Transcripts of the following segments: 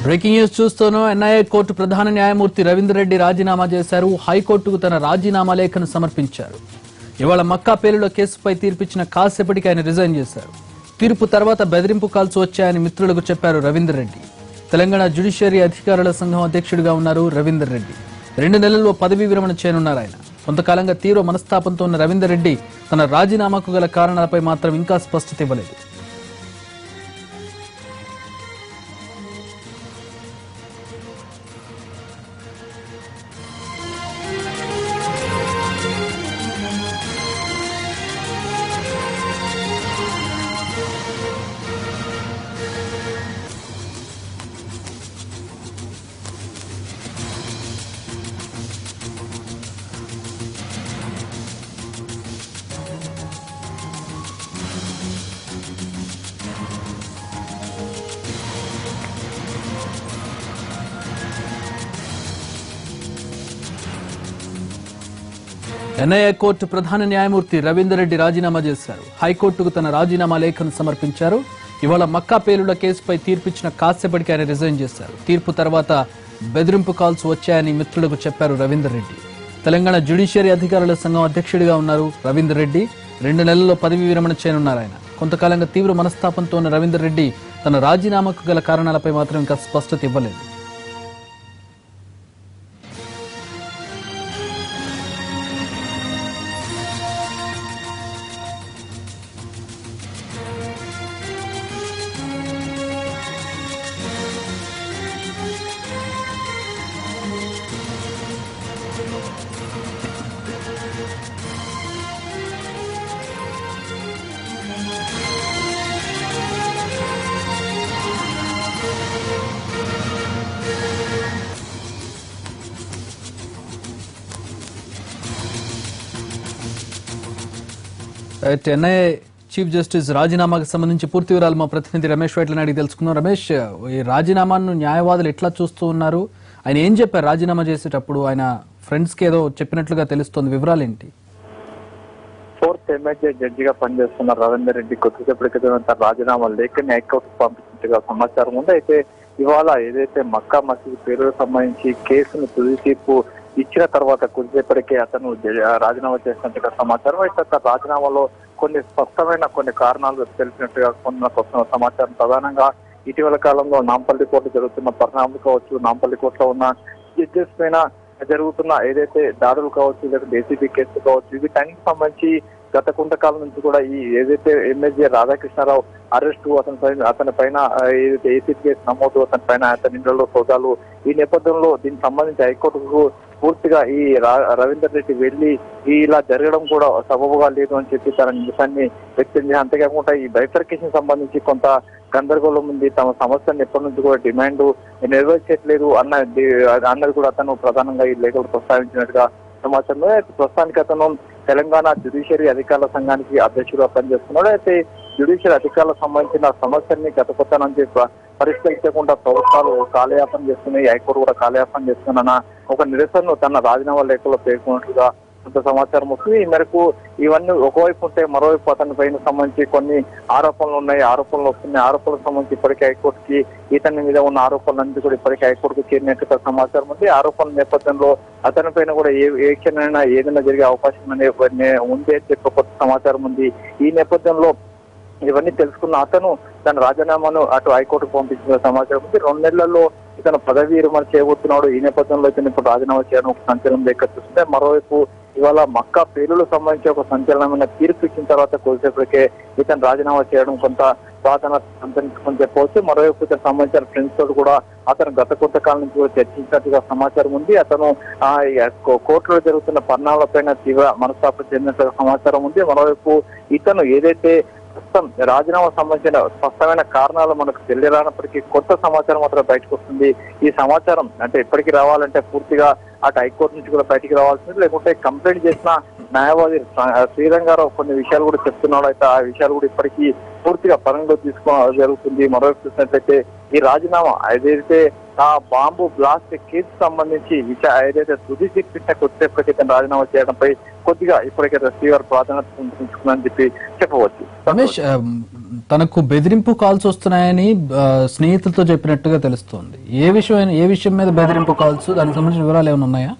Breaking news చూస్తూనూ NIA court ప్రధాన న్యాయమూర్తి రవీందర్ రెడ్డి రాజీనామా చేశారు హైకోర్టుకు తన రాజీనామా లేఖను సమర్పించారు ఇవాళ మక్కా పేలులో కేసుపై తీర్పిచ్చిన కాసేపటికి ఆయన రిజైన్ చేశారు తీర్పు తర్వాత బెదిరింపు కాల్స్ వచ్చాయని మిత్రులకు చెప్పారు రవీందర్ రెడ్డి తెలంగాణ జ్యుడిషియరీ అధికారుల సంఘం అధ్యక్షుడిగా ఉన్నారు రవీందర్ రెడ్డి రెండు నెలల్లో పదవీ విరమణ చేయనున్నారు ఆయన కొంతకాలంగా తీవ్ర మనస్తాపంతో ఉన్న రవీందర్ రెడ్డి తన రాజీనామాకు గల కారణాలపై మాత్రం ఇంకా స్పష్టత ఇవ్వలేదు ఎన్ఐఏ కోర్టు ప్రధాన న్యాయమూర్తి రవీందర్ రెడ్డి రాజీనామా చేశారు హైకోర్టుకు తన రాజీనామా లేఖను సమర్పించారు ఇవాళ మక్కా పేలుళ్ల కేసుపై తీర్పిచ్చిన కాసేపటికి ఆయన రిజైన్ చేశారు తీర్పు తర్వాత బెదిరింపు కాల్స్ వచ్చాయని మిత్రులకు చెప్పారు రవీందర్ రెడ్డి తెలంగాణ జ్యుడిషియరీ అధికారుల సంఘం అధ్యక్షుడిగా ఉన్నారు రవీందర్ రెడ్డి రెండు నెలల్లో పదవి విరమణ చేయనున్నారు ఆయన కొంతకాలంగా తీవ్ర మనస్తాపంతో ఉన్న రవీందర్ రెడ్డి తన రాజీనామాకు గల కారణాలపై మాత్రం ఇంకా స్పష్టత ఇవ్వలేదు రైట్ ఎన్ఐఏ చీఫ్ జస్టిస్ రాజీనామాకు సంబంధించి పూర్తి వివరాలు మా ప్రతినిధి రమేష్ వైట్లని అడిగి తెలుసుకుందాం రమేష్ ఈ రాజీనామాను న్యాయవాదులు ఎట్లా చూస్తూ ఉన్నారు ఆయన ఏం చెప్పారు రాజీనామా చేసేటప్పుడు ఆయన ఫ్రెండ్స్ కి ఏదో చెప్పినట్లుగా తెలుస్తోంది వివరాలు ఏంటి ఫోర్త్ ఎమ్మెల్యే జడ్జిగా పనిచేస్తున్న రవీందర్ రెడ్డి కొద్దిసేపటి క్రితం తన రాజీనామా లేఖని హైకోర్టుకు పంపించినట్టుగా సమాచారం ఉంది అయితే ఇవాళ ఏదైతే మక్కా మసీద్ పేరుకు సంబంధించి కేసును తుది తీర్పు ఇచ్చిన తర్వాత కొద్దిసేపటికే అతను జ- రాజీనామా చేసినట్టుగా సమాచారం అయితే అతను రాజీనామాలో కొన్ని స్పష్టమైన కొన్ని కారణాలు తెలిసినట్టుగా కొంత వస్తున్న సమాచారం ప్రధానంగా ఇటీవల కాలంలో నాంపల్లి కోర్టు జరుగుతున్న పరిణామాలు కావచ్చు నాంపల్లి కోర్టులో ఉన్న జడ్జెస్ పైన జరుగుతున్న ఏదైతే దాడులు కావచ్చు లేకపోతే ఏసీబీ కేసులు కావచ్చు వీటన్నిటికి సంబంధించి గత కొంతకాలం నుంచి కూడా ఈ ఏదైతే ఎమ్మెల్యే రాధాకృష్ణారావు అరెస్టు అతని పైన అతని పైన ఆ, ఏదైతే ఏసీబీ కేసు నమోదు అతని పైన అతని ఇంట్లో సోదాలు ఈ నేపథ్యంలో దీనికి సంబంధించి హైకోర్టుకు పూర్తిగా ఈ రా- రవీందర్ రెడ్డి వెళ్లి ఈ ఇలా జరగడం కూడా సబబుగా లేదు అని చెప్పి తన నిరసనని వ్యక్తం చేసి అంతేకాకుండా ఈ బైఫర్కేషన్ సంబంధించి కొంత గందరగోళం ఉంది తమ సమస్యను ఎప్పటి నుంచి కూడా డిమాండ్ నెరవేర్చట్లేదు అన్న అన్నది కూడా అతను ప్రధానంగా ఈ లేఖలు ప్రస్తావించినట్టుగా సమాచారం అయితే ప్రస్తుతానికి అతను తెలంగాణ జ్యుడిషియరీ అధికారుల సంఘానికి అధ్యక్షుడుగా పనిచేస్తున్నాడు అయితే జ్యుడిషియరీ అధికారులకు సంబంధించిన సమస్యల్ని గత కొత్త నుంచి ప- పరిష్కరించకుండా ప్రభుత్వాలు కాలయాపన చేస్తున్నాయి హైకోర్టు కూడా కాలయాపన చేస్తున్న ఒక నిరసనను తన రాజీనామా లేఖలో పేర్కొన్నట్లుగా కొంత సమాచారం వస్తుంది ఈ మేరకు ఇవన్నీ ఒకవైపు ఉంటే మరోవైపు అతని పైన సంబంధించి కొన్ని ఆరోపణలు ఉన్నాయి ఆరోపణలు వస్తున్నాయి ఆరోపణలకు సంబంధించి ఇప్పటికే హైకోర్టుకి ఇతని మీద ఉన్న ఆరోపణలన్నీ కూడా ఇప్పటికే హైకోర్టుకు చేరినట్టుగా సమాచారం ఉంది ఆరోపణల నేపథ్యంలో అతని పైన కూడా ఏ ఏ క్షణమైనా ఏదైనా జరిగే అవకాశం అనే ఉంది అని చెప్పి కొత్త సమాచారం ఉంది ఈ నేపథ్యంలో ఇవన్నీ తెలుసుకున్న అతను తన రాజీనామాను అటు హైకోర్టుకు పంపించిన సమాచారం ఉంది రెండు నెలల్లో ఇతను పదవి విరమణ చేయబోతున్నాడు ఈ నేపథ్యంలో ఇతను ఇప్పుడు రాజీనామా చేయడం ఒక సంచలనం లేక చూస్తే మరోవైపు ఇవాళ మక్కా పేలులకు సంబంధించి ఒక సంచలనమైన తీర్పు ఇచ్చిన తర్వాత కొద్దిసేపటికే ఇతను రాజీనామా చేయడం కొంత ప్రాధాన్యత సంతరించుకొని చెప్పవచ్చు మరోవైపు ఇతను సంబంధించిన ఫ్రెండ్స్ తోటి కూడా అతను గత కొంతకాలం నుంచి కూడా చర్చించినట్టుగా సమాచారం ఉంది అతను ఆ ఈ కో- కోర్టులో జరుగుతున్న పరిణామాలపైన తీవ్ర మనస్తాపం చెందినట్టుగా సమాచారం ఉంది మరోవైపు ఇతను ఏదైతే ప్రస్తుతం రాజీనామా సంబంధించిన స్పష్టమైన కారణాలు మనకు తెలియరానప్పటికీ కొత్త సమాచారం మాత్రం బయటకు వస్తుంది ఈ సమాచారం అంటే ఎప్పటికి రావాలంటే పూర్తిగా అటు హైకోర్టు నుంచి కూడా బయటికి రావాల్సింది లేకుంటే కంప్లైంట్ చేసిన న్యాయవాది శ్రీ- శ్రీరంగారావు కొన్ని విషయాలు కూడా చెప్తున్నాడు అయితే ఆ విషయాలు కూడా ఇప్పటికీ పూర్తిగా పరిగణలో తీసుకోవడం జరుగుతుంది మరోవైపు చూసినట్లయితే ఈ రాజీనామా ఏదైతే ఆ బాంబు బ్లాస్ట్ కేసు సంబంధించి విషయ ఏదైతే తుది తీర్పిన కొద్దిసేపటికి ఇతను రాజీనామా చేయడంపై కొద్దిగా ఇప్పటికే తీవ్ర ప్రాధాన్యత ఉంటుందని చెప్పి చెప్పవచ్చు రమేష్ ఆ, తనకు బెదిరింపు కాల్స్ వస్తున్నాయని ఆ, స్నేహితులతో చెప్పినట్టుగా తెలుస్తోంది ఏ విషయం ఏ విషయం మీద బెదిరింపు కాల్స్ దానికి సంబంధించిన వివరాలు ఏమైనా ఉన్నాయా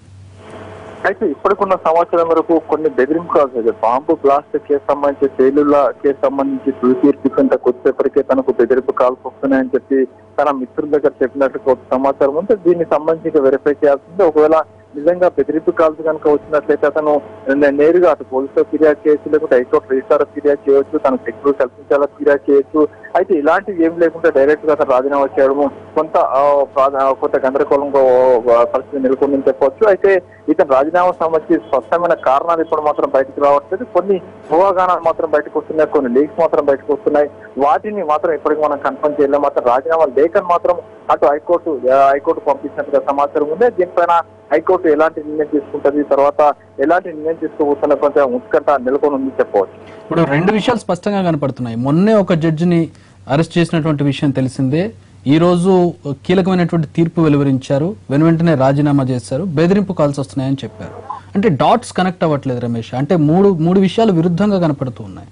అయితే ఇప్పటికున్న సమాచారం వరకు కొన్ని బెదిరింపు కాల్స్ అయితే బాంబు బ్లాస్ట్ కేసు సంబంధించి పేలుళ్ల కేసు సంబంధించి తుది తీర్పుకంటే కొద్దిసేపటికే తనకు బెదిరింపు కాల్స్ వస్తున్నాయని చెప్పి తన మిత్రుల దగ్గర చెప్పినట్టు ఒక సమాచారం ఉంటే దీనికి సంబంధించి వెరిఫై చేయాల్సింది ఒకవేళ నిజంగా బెదిరింపు కాల్స్ కనుక వచ్చినట్లయితే అతను నే- నేరుగా అటు పోలీసులో ఫిర్యాదు చేయొచ్చు లేకుంటే హైకోర్టు రిజిస్టార్ ఫిర్యాదు చేయొచ్చు తన సెక్యూరిటీ కల్పించాలా ఫిర్యాదు చేయొచ్చు అయితే ఇలాంటివి ఏం లేకుండా డైరెక్ట్ గా అతను రాజీనామా చేయడము కొంత ఆ, ప్రా- ఆ, కొంత గందరగోళంగా ఆ, పరిస్థితి నెలకొందని చెప్పవచ్చు అయితే ఇతను రాజీనామా సంబంధించి స్పష్టమైన కారణాలు ఇప్పుడు మాత్రం బయటకు రావట్లేదు కొన్ని ఊహాగానాలు మాత్రం బయటకు వస్తున్నాయి కొన్ని లీక్స్ మాత్రం బయటకు వస్తున్నాయి వాటిని మాత్రం ఇప్పటికి మనం కన్ఫర్మ్ చేయలేం మాత్రం రాజీనామా లేఖను మాత్రం అటు హైకోర్టు ఆ, హైకోర్టు పంపించినట్టుగా సమాచారం ఉంది దీనిపైన హైకోర్టు ఎలాంటి నిర్ణయం తీసుకుంటుంది తర్వాత ఎలాంటి నిర్ణయం తీసుకోబోతున్న కొంచెం ఉత్కంఠ నెలకొని ఉంది చెప్పవచ్చు ఇప్పుడు రెండు విషయాలు స్పష్టంగా కనపడుతున్నాయి మొన్నే ఒక జడ్జిని అరెస్ట్ చేసినటువంటి విషయం తెలిసిందే ఈ రోజు కీలకమైనటువంటి తీర్పు వెలువరించారు వెను వెంటనే రాజీనామా చేశారు బెదిరింపు కాల్స్ వస్తున్నాయని చెప్పారు అంటే డాట్స్ కనెక్ట్ అవ్వట్లేదు రమేష్ అంటే మూడు మూడు విషయాలు విరుద్ధంగా కనపడుతూ ఉన్నాయి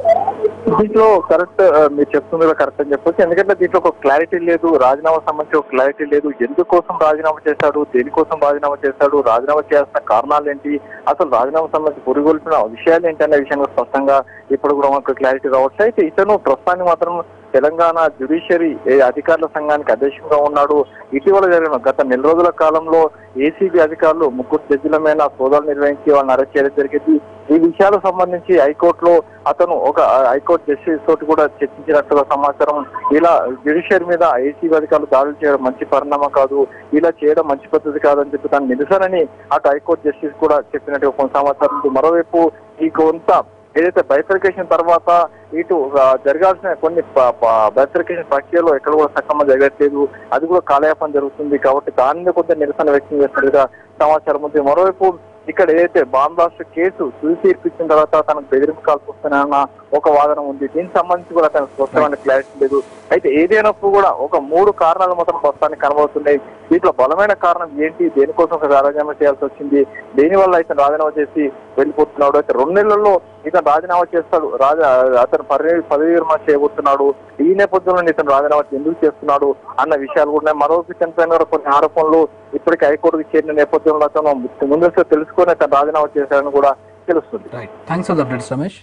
దీంట్లో కరెక్ట్ మీరు చెప్తుంది కూడా కరెక్ట్ అని చెప్పొచ్చు ఎందుకంటే దీంట్లో ఒక క్లారిటీ లేదు రాజీనామా సంబంధించి ఒక క్లారిటీ లేదు ఎందుకోసం రాజీనామా చేశాడు దేనికోసం రాజీనామా చేశాడు రాజీనామా చేయాల్సిన కారణాలు ఏంటి అసలు రాజీనామా సంబంధించి పురిగొల్పిన విషయాలు ఏంటి అనే విషయంలో స్పష్టంగా ఇప్పుడు కూడా మనకు క్లారిటీ రావచ్చు అయితే ఇతను ప్రస్తుతానికి మాత్రం తెలంగాణ జ్యుడిషియరీ అధికారుల సంఘానికి అధ్యక్షుడిగా ఉన్నాడు ఇటీవల జరిగిన గత నెల రోజుల కాలంలో ఏసీబీ అధికారులు ముగ్గురు జడ్జిల మీద సోదాలు నిర్వహించి వాళ్ళని అరెస్ట్ చేయడం జరిగింది ఈ విషయాలకు సంబంధించి హైకోర్టులో అతను ఒక హైకోర్టు జస్టిస్ తోటి కూడా చర్చించినట్టుగా సమాచారం ఇలా జ్యుడిషియరీ మీద ఏసీబీ అధికారులు దాడులు చేయడం మంచి పరిణామం కాదు ఇలా చేయడం మంచి పద్ధతి కాదని చెప్పి దాన్ని నిరసనని అటు హైకోర్టు జస్టిస్ కూడా చెప్పినట్టుగా కొంత సమాచారం ఉంది. మరోవైపు ఈ కొంత ఏదైతే బైఫర్కేషన్ తర్వాత ఇటు ఆ, జరగాల్సిన కొన్ని బైఫర్కేషన్ ప్రక్రియలో ఎక్కడ కూడా సక్రమంగా జరగట్లేదు అది కూడా కాలయాపన జరుగుతుంది కాబట్టి దాని మీద కొంత నిరసన వ్యక్తం చేస్తున్నట్టుగా సమాచారం ఉంది మరోవైపు ఇక్కడ ఏదైతే బాంబ్ బ్లాస్ట్ కేసు తుది తీర్పు ఇచ్చిన తర్వాత తనకు బెదిరింపు కాల్సి వస్తున్నాయన్న ఒక వాదన ఉంది దీనికి సంబంధించి కూడా తనకు స్పష్టమైన క్లారిటీ లేదు అయితే ఏదైనప్పుడు కూడా ఒక మూడు కారణాలు మాత్రం ప్రస్తుతానికి కనబడుతున్నాయి దీంట్లో బలమైన కారణం ఏంటి దేనికోసం ఒక రాజీనామా చేయాల్సి వచ్చింది దేనివల్ల ఇతను రాజీనామా చేసి వెళ్ళిపోతున్నాడు అయితే రెండు నెలల్లో ఇతను రాజీనామా చేస్తాడు రాజా అతను పదవి పదవి విరమణ చేయబోతున్నాడు ఈ నేపథ్యంలో ఇతను రాజీనామా ఎందుకు చేస్తున్నాడు అన్న విషయాలు కూడా ఉన్నాయి మరో ఇతని పైన కూడా కొన్ని ఆరోపణలు ఇప్పటికే హైకోర్టుకు చేరిన నేపథ్యంలో అతను ముందస్తు తెలుసుకొని అతను రాజీనామా చేశాడని కూడా తెలుస్తుంది right thanks for the updates Ramesh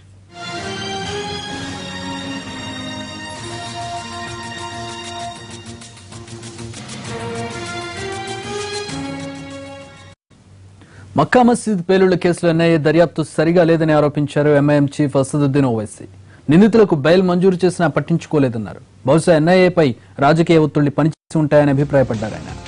Mecca Masjid పేలుళ్ల కేసులో ఎన్ఐఏ దర్యాప్తు సరిగా లేదని ఆరోపించారు ఎంఐఎం చీఫ్ అసదుద్దీన్ ఓవైసీ నిందితులకు బెయిల్ మంజూరు చేసినా పట్టించుకోలేదన్నారు బహుశా ఎన్ఐఏపై రాజకీయ ఒత్తిళ్లు పనిచేసి ఉంటాయని అభిప్రాయపడ్డారు ఆయన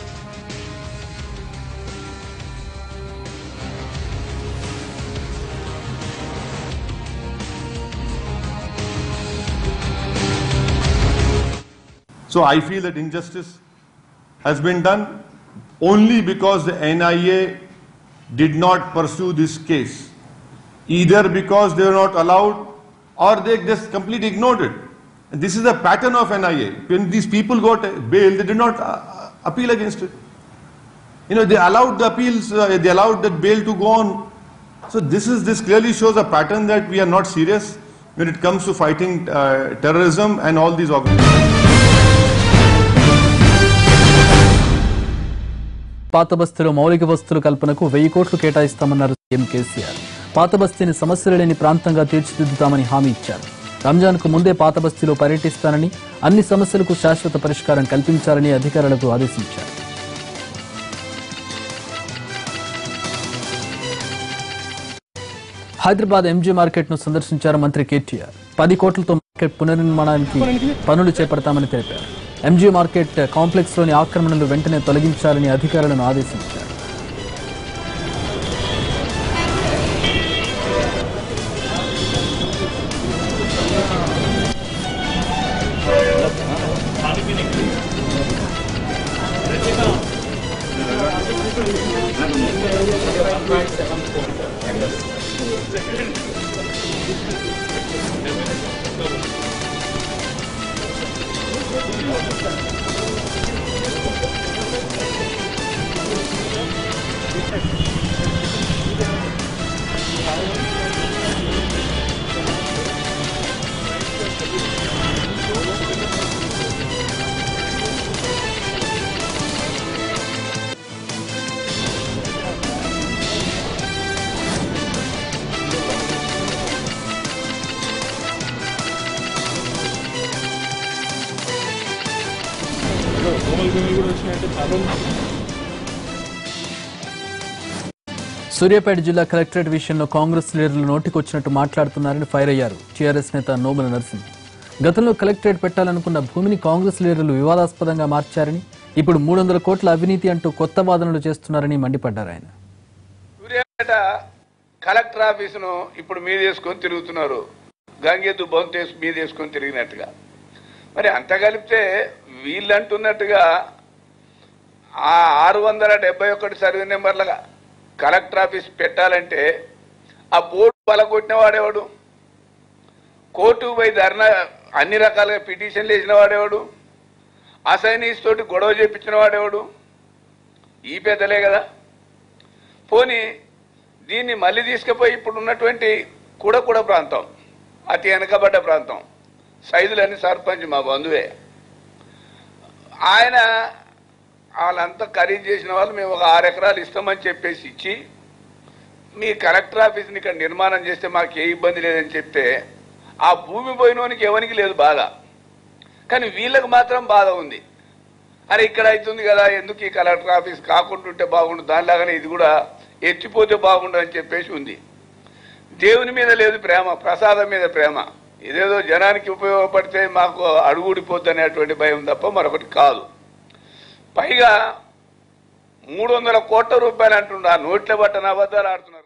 So I feel that injustice has been done only because the NIA did not pursue this case. Either because they were not allowed or they just completely ignored it. And this is a pattern of NIA. When these people got bail, they did not uh, appeal against it. You know, they allowed the appeals, uh, they allowed that bail to go on. So this is this clearly shows a pattern that we are not serious when it comes to fighting uh, terrorism and all these organizations. పాత బస్తీలో మౌలిక వస్తువుల కల్పనకు వెయ్యి కోట్లు కేటాయిస్తామన్నారు CM KCR పాత బస్తీని సమస్యలు లేని ప్రాంతంగా తీర్చిదిద్దుతామని హామీ ఇచ్చారు రంజాన్కు ముందే పాత బస్తీలో పర్యటిస్తానని అన్ని సమస్యలకు శాశ్వత పరిష్కారం కల్పించాలని అధికారులకు ఆదేశించారు హైదరాబాద్ ఎంజీ మార్కెట్ ను సందర్శించారు మంత్రి కేటీఆర్ పది కోట్లతో మార్కెట్ పునర్నిర్మాణానికి పనులు చేపడతామని తెలిపారు ఎంజీ మార్కెట్ కాంప్లెక్స్ లోని ఆక్రమణలు వెంటనే తొలగించాలని అధికారులను ఆదేశించారు దోమలు బిమ్మలు కూడా వచ్చినాయంటే చాలా రోజులు సూర్యాపేట జిల్లా కలెక్టరేట్ విషయంలో కాంగ్రెస్ లీడర్లు నోటికొచ్చినట్టు మాట్లాడుతున్నారని ఫైర్ అయ్యారు టీఆర్ఎస్ నేత నోముల నరసింహ్ గతంలో కలెక్టరేట్ పెట్టాలనుకున్న భూమిని కాంగ్రెస్ లీడర్లు వివాదాస్పదంగా మార్చారని ఇప్పుడు మూడు వందల కోట్ల అవినీతి అంటూ కొత్త వాదనలు చేస్తున్నారని మండిపడ్డారు ఆయన సూర్యాపేట కలెక్టర్ ఆఫీసును ఇప్పుడు మీద వేసుకొని తిరుగుతున్నారు గంగెద్దు బొంత వేసు మీద వేసుకొని తిరిగినట్టుగా మరి అంత కలిపితే వీళ్ళు అంటున్నట్టుగా ఆ ఆరు వందల డెబ్బై ఒకటి సర్వే నెంబర్లుగా కలెక్టర్ ఆఫీస్ పెట్టాలంటే ఆ బోర్డు పలగొట్టిన వాడేవాడు కోర్టుకు పోయి ధర్నా అన్ని రకాలుగా పిటిషన్లు వేసిన వాడేవాడు అసైనీస్ తోటి గొడవ చేపించిన వాడేవాడు ఈ పెద్దలే కదా పోని దీన్ని మళ్ళీ తీసుకుపోయి ఇప్పుడు ఉన్నటువంటి కూడకూడ ప్రాంతం అతి వెనకబడ్డ ప్రాంతం సైదులని సర్పంచ్ మా బంధువే ఆయన వాళ్ళంతా ఖరీదు చేసిన వాళ్ళు మేము ఒక ఆరు ఎకరాలు ఇస్తామని చెప్పేసి ఇచ్చి మీ కలెక్టర్ ఆఫీస్ని ఇక్కడ నిర్మాణం చేస్తే మాకు ఏ ఇబ్బంది లేదని చెప్తే ఆ భూమి పోయినోనికి ఎవరికి లేదు బాధ కానీ వీళ్ళకి మాత్రం బాధ ఉంది అరే ఇక్కడ అవుతుంది కదా ఎందుకు ఈ కలెక్టర్ ఆఫీస్ కాకుండా ఉంటే బాగుండు దానిలాగానే ఇది కూడా ఎత్తిపోతే బాగుండు అని చెప్పేసి ఉంది దేవుని మీద లేదు ప్రేమ ప్రసాదం మీద ప్రేమ ఇదేదో జనానికి ఉపయోగపడితే మాకు అడుగుడిపోద్ది అనేటువంటి భయం తప్ప మరొకటి కాదు పైగా మూడు వందల కోట్ల రూపాయలు అంటుండ్రు ఆ నోట్ల బట్టన అబద్ధాలు ఆడుతున్నారు